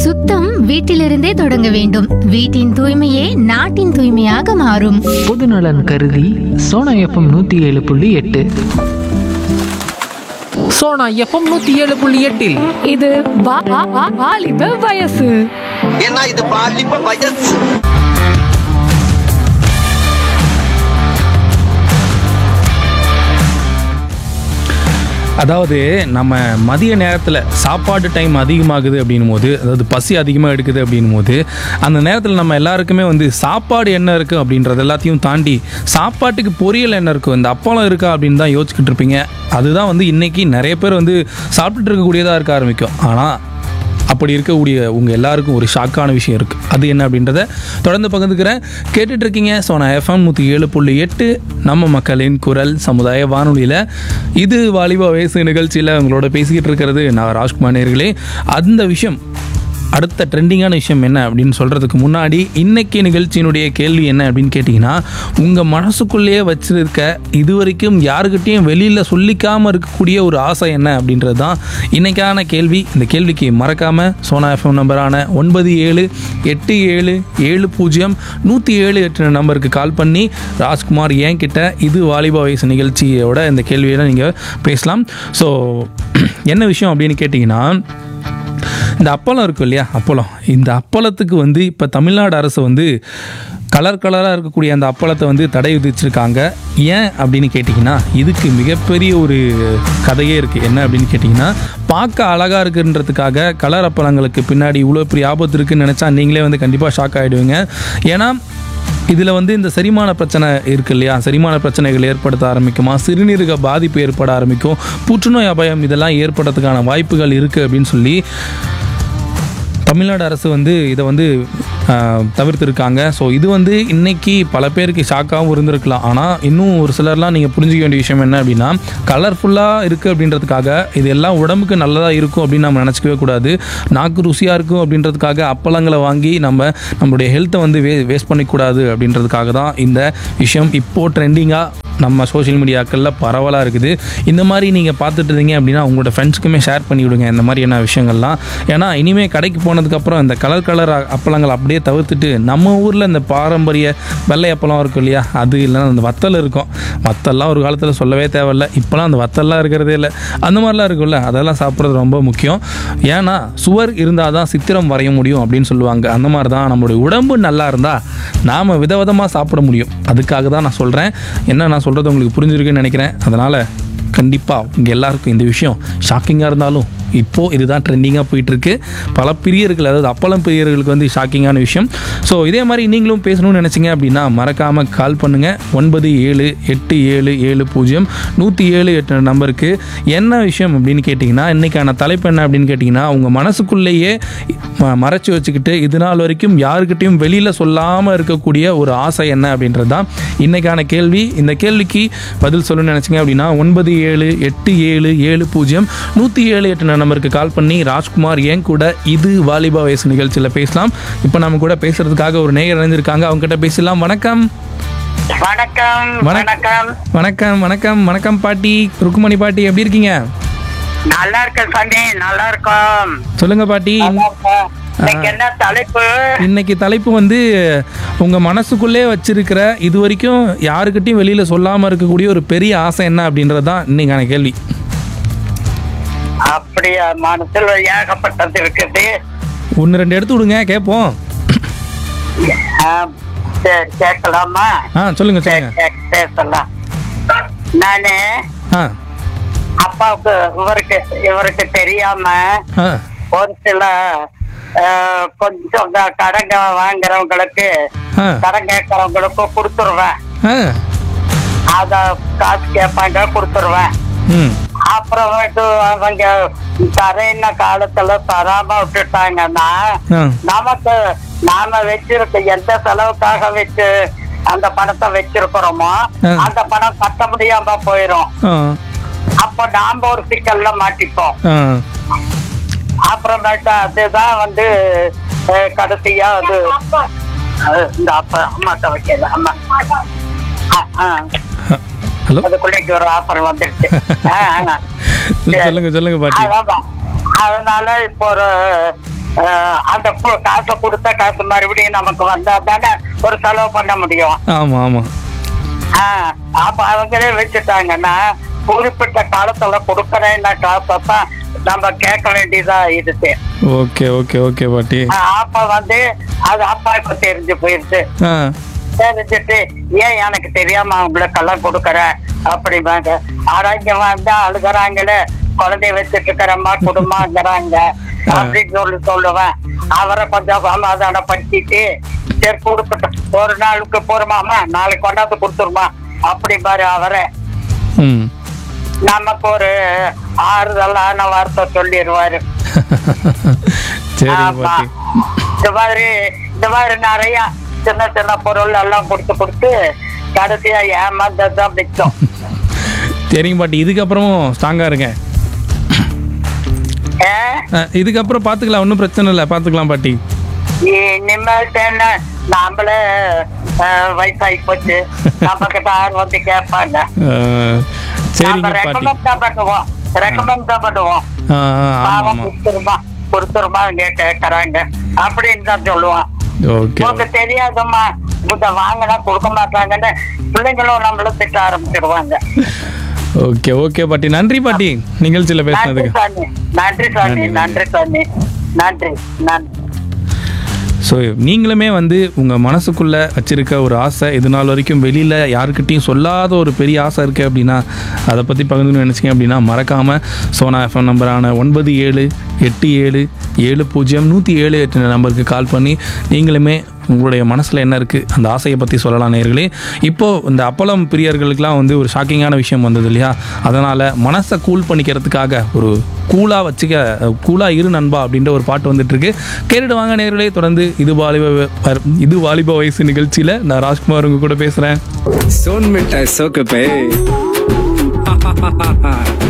சுத்தம் வீட்டிலிருந்தே தொடங்க வேண்டும் வீட்டின் தூய்மையே நாட்டின் தூய்மையாக மாறும் பொதுநலன் கருதி சோனா எஃப்எம் நூற்றி ஏழு புள்ளி எட்டு சோனா எஃப்எம் நூற்றி ஏழு புள்ளி எட்டில் இது வா- வா- வா- வாலிப வயசு ஏன்னா இது பாலிப்ப வயசு அதாவது நம்ம மதிய நேரத்தில் சாப்பாடு டைம் அதிகமாகுது அப்படின்னும் போது அதாவது பசி அதிகமாக எடுக்குது அப்படின்னும் போது அந்த நேரத்தில் நம்ம எல்லாருக்குமே வந்து சாப்பாடு என்ன இருக்குது அப்படின்றது எல்லாத்தையும் தாண்டி சாப்பாட்டுக்கு பொரியல் என்ன இருக்கும் இந்த அப்பளம் இருக்கா அப்படின்னு தான் யோசிச்சுக்கிட்டு இருப்பீங்க அதுதான் வந்து இன்னைக்கு நிறைய பேர் வந்து சாப்பிட்டுட்டு இருக்கக்கூடியதாக இருக்க ஆரம்பிக்கும் ஆனால் அப்படி இருக்கக்கூடிய உங்கள் எல்லாருக்கும் ஒரு ஷாக்கான விஷயம் இருக்குது அது என்ன அப்படின்றத தொடர்ந்து பகிர்ந்துக்கிறேன் கேட்டுட்டு இருக்கீங்க ஸோ நான் எஃப்எம் நூற்றி ஏழு புள்ளி எட்டு நம்ம மக்களின் குரல் சமுதாய வானொலியில் இது வாலிப வயசு நிகழ்ச்சியில் உங்களோட பேசிக்கிட்டு இருக்கிறது நான் ராஜ்குமார் நேர்களே அந்த விஷயம் அடுத்த ட்ரெண்டிங்கான விஷயம் என்ன அப்படின்னு சொல்கிறதுக்கு முன்னாடி இன்னைக்கு நிகழ்ச்சியினுடைய கேள்வி என்ன அப்படின்னு கேட்டிங்கன்னா உங்கள் மனசுக்குள்ளேயே வச்சிருக்க இது வரைக்கும் யாருக்கிட்டேயும் வெளியில் சொல்லிக்காமல் இருக்கக்கூடிய ஒரு ஆசை என்ன அப்படின்றது தான் இன்னைக்கான கேள்வி இந்த கேள்விக்கு மறக்காமல் சோனா எஃப்எம் நம்பரான ஒன்பது ஏழு எட்டு ஏழு ஏழு பூஜ்ஜியம் நூற்றி ஏழு எட்டு நம்பருக்கு கால் பண்ணி ராஜ்குமார் ஏன் கிட்ட இது வாலிபா வயசு நிகழ்ச்சியோட இந்த கேள்வியெல்லாம் நீங்கள் பேசலாம் ஸோ என்ன விஷயம் அப்படின்னு கேட்டிங்கன்னா இந்த அப்பளம் இருக்கும் இல்லையா அப்பளம் இந்த அப்பளத்துக்கு வந்து இப்போ தமிழ்நாடு அரசு வந்து கலர் கலராக இருக்கக்கூடிய அந்த அப்பளத்தை வந்து தடை விதிச்சிருக்காங்க ஏன் அப்படின்னு கேட்டிங்கன்னா இதுக்கு மிகப்பெரிய ஒரு கதையே இருக்குது என்ன அப்படின்னு கேட்டிங்கன்னா பார்க்க அழகாக இருக்குன்றதுக்காக கலர் அப்பளங்களுக்கு பின்னாடி இவ்வளோ பெரிய ஆபத்து இருக்குன்னு நினச்சா நீங்களே வந்து கண்டிப்பாக ஷாக் ஆகிடுவீங்க ஏன்னா இதில் வந்து இந்த செரிமான பிரச்சனை இருக்கு இல்லையா செரிமான பிரச்சனைகள் ஏற்படுத்த ஆரம்பிக்குமா சிறுநீரக பாதிப்பு ஏற்பட ஆரம்பிக்கும் புற்றுநோய் அபாயம் இதெல்லாம் ஏற்படுறதுக்கான வாய்ப்புகள் இருக்குது அப்படின்னு சொல்லி தமிழ்நாடு அரசு வந்து இதை வந்து ஆஹ், தவிர்த்திருக்காங்க ஸோ இது வந்து இன்னைக்கு பல பேருக்கு ஷாக்காகவும் இருந்திருக்கலாம் ஆனால் இன்னும் ஒரு சிலர்லாம் நீங்கள் புரிஞ்சிக்க வேண்டிய விஷயம் என்ன அப்படின்னா கலர்ஃபுல்லாக இருக்குது அப்படின்றதுக்காக இது எல்லாம் உடம்புக்கு நல்லதாக இருக்கும் அப்படின்னு நம்ம நினச்சிக்கவே கூடாது நாக்கு ருசியாக இருக்கும் அப்படின்றதுக்காக அப்பளங்களை வாங்கி நம்ம நம்மளுடைய ஹெல்த்தை வந்து வே வேஸ்ட் பண்ணிக்கூடாது அப்படின்றதுக்காக தான் இந்த விஷயம் இப்போது ட்ரெண்டிங்காக நம்ம சோஷியல் மீடியாக்களில் பரவலாக இருக்குது இந்த மாதிரி நீங்கள் பார்த்துட்டு இருந்தீங்க அப்படின்னா உங்களோட ஃப்ரெண்ட்ஸுக்குமே ஷேர் பண்ணி விடுங்க இந்த மாதிரியான விஷயங்கள்லாம் ஏன்னா இனிமேல் கடைக்கு போனதுக்கப்புறம் இந்த கலர் கலர் அப்பளங்கள் அப்படியே தவிர்த்துட்டு நம்ம ஊரில் இந்த பாரம்பரிய வெள்ளை அப்பளம் இருக்கும் இல்லையா அது இல்லைன்னா அந்த வத்தல் இருக்கும் வத்தல்லாம் ஒரு காலத்தில் சொல்லவே தேவையில்ல இப்போலாம் அந்த வத்தல்லாம் இருக்கிறதே இல்லை அந்த மாதிரிலாம் இருக்கும்ல அதெல்லாம் சாப்பிட்றது ரொம்ப முக்கியம் ஏன்னா சுவர் இருந்தால் தான் சித்திரம் வரைய முடியும் அப்படின்னு சொல்லுவாங்க அந்த மாதிரி தான் நம்மளுடைய உடம்பு நல்லா இருந்தால் நாம் விதவிதமாக சாப்பிட முடியும் அதுக்காக தான் நான் சொல்கிறேன் என்ன நான் சொல்கிறது உங்களுக்கு புரிஞ்சிருக்குன்னு நினைக்கிறேன் அதனால் கண்டிப்பாக இங்கே எல்லாருக்கும் இந்த விஷயம் ஷாக்கிங்காக இருந்தாலும் இப்போது இதுதான் ட்ரெண்டிங்காக போயிட்டுருக்கு பல பிரியர்கள் அதாவது அப்பளம் பிரியர்களுக்கு வந்து ஷாக்கிங்கான விஷயம் ஸோ இதே மாதிரி நீங்களும் பேசணும்னு நினச்சிங்க அப்படின்னா மறக்காமல் கால் பண்ணுங்கள் ஒன்பது ஏழு எட்டு ஏழு ஏழு பூஜ்ஜியம் நூற்றி ஏழு எட்டு நம்பருக்கு என்ன விஷயம் அப்படின்னு கேட்டிங்கன்னா இன்றைக்கான தலைப்பு என்ன அப்படின்னு கேட்டிங்கன்னா உங்கள் மனசுக்குள்ளேயே ம- மறைச்சு வச்சுக்கிட்டு இது நாள் வரைக்கும் யாருக்கிட்டையும் வெளியில் சொல்லாமல் இருக்கக்கூடிய ஒரு ஆசை என்ன அப்படின்றது தான் இன்றைக்கான கேள்வி இந்த கேள்விக்கு பதில் சொல்லணும்னு நினச்சிங்க அப்படின்னா ஒன்பது ஏழு எட்டு ஏழு ஏழு பூஜ்ஜியம் நூற்றி ஏழு எட்டு நம்பருக்கு கால் பண்ணி ராஜ்குமார் ஏன் கூட இது வாலிபா வயசு நிகழ்ச்சியில் பேசலாம் இப்போ நம்ம கூட பேசுறதுக்காக ஒரு நேயர் இணைஞ்சிருக்காங்க அவங்க கிட்ட பேசலாம் வணக்கம் வணக்கம் வணக்- வணக்கம் வணக்கம் வணக்கம் வணக்கம் பாட்டி ருக்குமணி பாட்டி எப்படி இருக்கீங்க நல்லா இருக்க சண்டே நல்லா இருக்கும் சொல்லுங்க பாட்டி நல்லா இருக்கோம். இன்னைக்கு என்ன தலைப்பு இன்னைக்கு தலைப்பு வந்து உங்க மனசுக்குள்ளே வச்சிருக்கிற இது வரைக்கும் யாருக்கிட்டையும் வெளியில சொல்லாம இருக்கக்கூடிய ஒரு பெரிய ஆசை என்ன அப்படின்றது தான் இன்னைக்கான கேள்வி அப்படியா மனசுல ஏகப்பட்டது இருக்குது ஒன்று ரெண்டு எடுத்து விடுங்க கேட்போம் ஆ, சரி கேட்கலாமா ஆ சொல்லுங்க சரி, சொல்லுங்க சரி, பேசலாம் நானு ஆ அப்பாவுக்கு இவருக்கு இவருக்கு தெரியாம ஆ ஒரு சில ஆ, கொஞ்சம் க- கடங்க வாங்குறவங்களுக்கு ஆ கடன் கேட்கறவங்களுக்கு கொடுத்துருவேன் ஆ அத காசு கேட்பாங்க கொடுத்துருவேன் ம் அப்புறமேட்டு அவங்க தரையின காலத்துல தராம விட்டுட்டாங்கன்னா ஆ நமக்கு நாம வச்சிருக்க எந்த செலவுக்காக வச்சு அந்த பணத்தை வச்சிருக்கிறோமோ ஆ. அந்த பணம் கட்ட முடியாம போயிரும் ஆ அப்ப நாம ஒரு சிக்கல்ல மாட்டிப்போம் ஆ அப்புறமேட்டு அதுதான் வந்து அஹ், கடைசியா அது அஹ், இந்த அப்ப அம்மாட்ட வைக்கல அம்மா ஆ, ஆ. ஹலோ அதுக்குள்ளைக்கு ஒரு ஆஃபர் வந்துடுச்சு ஆ, ஆ. சரி. சொல்லுங்க சொல்லுங்க பாட்டி அதான். அதனால இப்போ ஒரு அஹ், அந்த கு- காசை கொடுத்த காசு மறுபடியும் நமக்கு வந்தா தானே ஒரு செலவு பண்ண முடியும் ஆமாம் ஆமாம் ஆஹ், அப்ப அவங்களே வச்சுட்டாங்கன்னா குறிப்பிட்ட காலத்துல கொடுக்கறேன்ன காசை தான் நம்ம கேட்க வேண்டியதா ஆயிடுச்சு ஓகே ஓகே ஓகே பாட்டி ஆஹ், அப்ப வந்து அது அப்பா இப்ப தெரிஞ்சு போயிருச்சு ஆ தெரிஞ்சுட்டு ஏன் எனக்கு தெரியாம அவங்களுக்கெல்லாம் கொடுக்கற அப்படிம்பாங்க ஆனா இங்க வந்து அழுகுறாங்களே குழந்தைய வச்சுட்டு இருக்கிறம்மா குடும்பங்கிறாங்க அப்படின்னு சொல்லி சொல்லுவேன் அவரை கொஞ்சம் சமாதானப்படுத்திட்டு சரி கொடுக்கட்டும் ஒரு நாளுக்கு போறமாமா நாளைக்கு கொண்டாந்து கொடுத்துருமா அப்படிம்பாரு அவரை ம் நமக்கு ஒரு ஆறுதலான வார்த்தை சொல்லிடுவாரு சரிங்க ஆமா. பாட்டி இந்த மாதிரி இந்த மாதிரி நிறைய சின்ன சின்ன பொருள் எல்லாம் கொடுத்து கொடுத்து கடைசியா ஏமாந்ததுதான் மிச்சம் சரிங்க பாட்டி இதுக்கப்புறமும் ஸ்ட்ராங்காக இருங்க ஏ? ஆ, இதுக்கப்புறம் பார்த்துக்கலாம் ஒன்றும் பிரச்சனை இல்லை பார்த்துக்கலாம் பாட்டி இனிமேல் என்ன நாமளே அஹ், வயசாகி போச்சு நம்ம கிட்ட யார் வந்து கேட்பாங்க ஆ, நம்ம சரிங்க பாட்டி ரெக்கமெண்ட் தான் பண்ணுவோம் ரெக்கமெண்ட் தான் பண்ணுவோம் ஆ ஆ, ஆமாம் பாவம் ஆமாம் கொடுத்துருமா கொடுத்துருமா இங்க கேட்கறாங்க அப்படின்னு தான் சொல்லுவான் ஓகே உங்களுக்கு தெரியாதம்மா இத வாங்கினா கொடுக்க மாட்டாங்கன்னு பிள்ளைங்களும் நம்மளும் திட்ட ஆரம்பிச்சிடுவாங்க ஓகே ஓகே பாட்டி நன்றி பாட்டி நிகழ்ச்சியில் நன்றி பேசினதுக்கு சாமி நன்றி சாமி நன்றி சாமி நன்றி நன்றி ஸோ நீங்களுமே வந்து உங்கள் மனசுக்குள்ளே வச்சிருக்க ஒரு ஆசை இது நாள் வரைக்கும் வெளியில் யாருக்கிட்டையும் சொல்லாத ஒரு பெரிய ஆசை இருக்குது அப்படின்னா அதை பற்றி பகிர்ந்து நினச்சிங்க அப்படின்னா மறக்காமல் சோனா எஃப்எம் நம்பரான ஒன்பது ஏழு எட்டு ஏழு ஏழு பூஜ்ஜியம் நூற்றி ஏழு எட்டு நம்பருக்கு கால் பண்ணி நீங்களுமே உங்களுடைய மனசில் என்ன இருக்குது அந்த ஆசையை பற்றி சொல்லலாம் நேர்களே இப்போது இந்த அப்பளம் பிரியர்களுக்கெல்லாம் வந்து ஒரு ஷாக்கிங்கான விஷயம் வந்தது இல்லையா அதனால் மனசை கூல் பண்ணிக்கிறதுக்காக ஒரு கூலாக வச்சுக்க கூலாக இரு நண்பா அப்படின்ற ஒரு பாட்டு வந்துட்டுருக்கு கேட்டுட்டு வாங்க நேர்களே தொடர்ந்து இது வாலிப வ- இது வாலிப வயசு நிகழ்ச்சியில் நான் ராஜ்குமார் உங்க கூட பேசுகிறேன் सोन मिठाई सोक पे